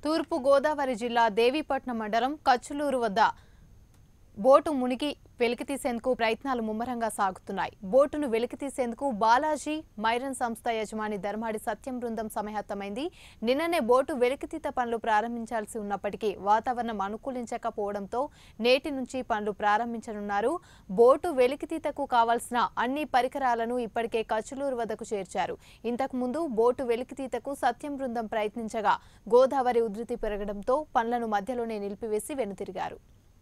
తూర్పు గోదావరి జిల్లా దేవీపట్నం మండలం కచ్చులూరు వద్ద బోటు మునిగి వెలికితీసేందుకు ప్రయత్నాలు ముమ్మరంగా సాగుతున్నాయి బోటును వెలికితీసేందుకు బాలాజీ మైరన్ సంస్థ యజమాని ధర్మాడి సత్యం బృందం సమాయత్తమైంది నిన్ననే బోటు వెలికితీత పనులు ప్రారంభించాల్సి ఉన్నప్పటికీ వాతావరణం అనుకూలించకపోవడంతో నేటి నుంచి పనులు ప్రారంభించనున్నారు బోటు వెలికితీతకు కావాల్సిన అన్ని పరికరాలను ఇప్పటికే కచ్చులూరు వద్దకు చేర్చారు ఇంతకు ముందు బోటు వెలికితీతకు సత్యం బృందం ప్రయత్నించగా గోదావరి ఉధృతి పెరగడంతో పనులను మధ్యలోనే నిలిపివేసి వెనుతిరిగారు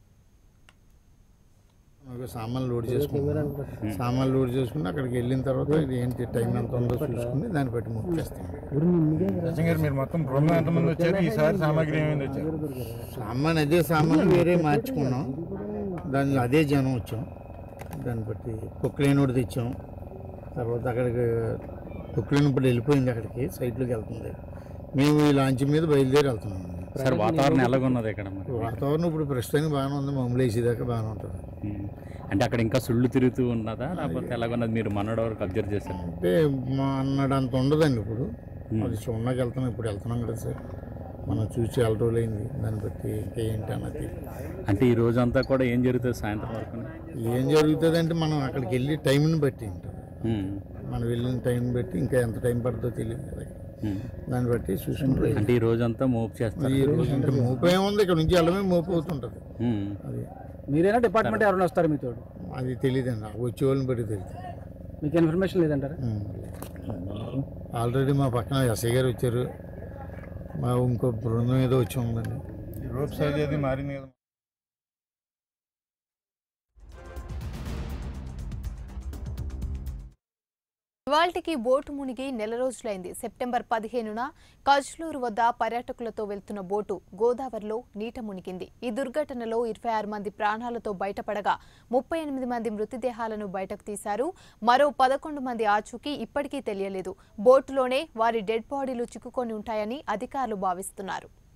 ఒక సామాన్లు లోడ్ చేసుకుంటున్నాం సామాన్లు లోడ్ చేసుకుని అక్కడికి వెళ్ళిన తర్వాత ఇది ఏంటి టైం ఎంత ఉందో చూసుకుని దాన్ని బట్టి మూవ్ చేస్తాం సచిన్ గారు మీరు మొత్తం బృందం ఎంతమంది వచ్చారు ఈసారి సామాగ్రి ఏమైంది వచ్చారు సామాన్ అదే సామాన్ వేరే మార్చుకున్నాం దాని అదే జనం వచ్చాం దాన్ని బట్టి కుక్కలేని ఒకటి తెచ్చాం తర్వాత అక్కడికి కుక్కలేని ఇప్పుడు వెళ్ళిపోయింది అక్కడికి సైట్లోకి వెళ్తుంది మేము ఈ లాంచ్ మీద బయలుదేరి వెళ్తున్నాం సార్ వాతావరణం ఎలాగున్నది ఇక్కడ మరి వాతావరణం ఇప్పుడు ప్రస్తుతానికి బాగానే ఉంది మామూలు వేసేదాకా బాగానే ఉంటుంది ఉమ్. అంటే అక్కడ ఇంకా సుళ్ళు తిరుగుతూ ఉన్నదా లేకపోతే ఎలాగున్నది మీరు మొన్నటి వరకు అబ్జర్వ్ చేశారు అంటే మా అన్నాడు అంత ఉండదండి ఇప్పుడు అది చూడడానికి వెళ్తున్నాం ఇప్పుడు వెళ్తున్నాం కదా సార్ మనం చూసి చాలా రోజులైంది దాన్ని బట్టి ఇంకా ఏంటి అన్నది అంటే ఈ రోజు అంతా కూడా ఏం జరుగుతుంది సాయంత్రం వరకు ఏం జరుగుతుంది అంటే మనం అక్కడికి వెళ్ళి టైంని బట్టి ఉంటుంది ఉమ్. మనం వెళ్ళిన టైం బట్టి ఇంకా ఎంత టైం పడుతుందో తెలియదు కదా ఉమ్. దాన్ని బట్టి చూసుకుంటూ అంటే ఈ రోజు అంతా మోపు చేస్తారు ఈ రోజు అంటే మోపు ఏముంది ఇక్కడ నుంచి వెళ్ళమే మోపు అవుతుంటుంది ఉమ్. అది మీరైనా డిపార్ట్మెంట్ ఎవరైనా వస్తారు మీతో అది తెలియదండి ఆ వచ్చే వాళ్ళని బట్టి తెలియదు మీకు ఇన్ఫర్మేషన్ లేదంటారా ఆల్రెడీ మా పక్కన ఎస్ఐ గారు వచ్చారు మా ఇంకో బృందం ఏదో వచ్చి ఉందండి ఈ రోప్ సైజ్ అది మారింది కదా ఇవాల్టికి బోటు మునిగి నెల రోజులైంది సెప్టెంబర్ పదిహేనున కజ్లూరు వద్ద పర్యాటకులతో వెళ్తున్న బోటు గోదావరిలో నీట మునిగింది ఈ దుర్ఘటనలో ఇరవై ఆరు మంది ప్రాణాలతో బయటపడగా ముప్పై ఎనిమిది మంది మృతదేహాలను బయటకు తీశారు మరో పదకొండు మంది ఆచూకీ ఇప్పటికీ తెలియలేదు బోటులోనే వారి డెడ్ బాడీలు చిక్కుకొని ఉంటాయని అధికారులు భావిస్తున్నారు